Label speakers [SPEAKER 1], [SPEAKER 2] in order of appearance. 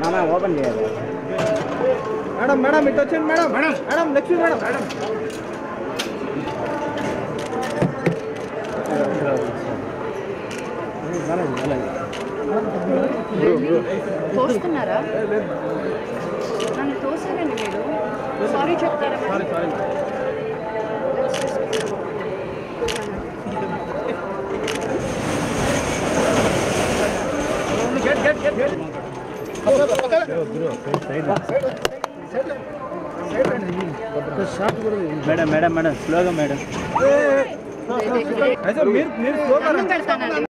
[SPEAKER 1] నాన్న ఓపెన్ చేయాలి
[SPEAKER 2] madam madam ఇటు వచ్చండి madam madam madam next madam madam
[SPEAKER 3] తోస్తున్నారా నన్ను తోసారండి మీరు సారీ చెప్తారా
[SPEAKER 2] sorry sorry get get get get
[SPEAKER 1] madam madam madam స్లోగా మేడం
[SPEAKER 2] అయితే మీరు మీరు స్లోగా
[SPEAKER 3] దండం పెడతానండి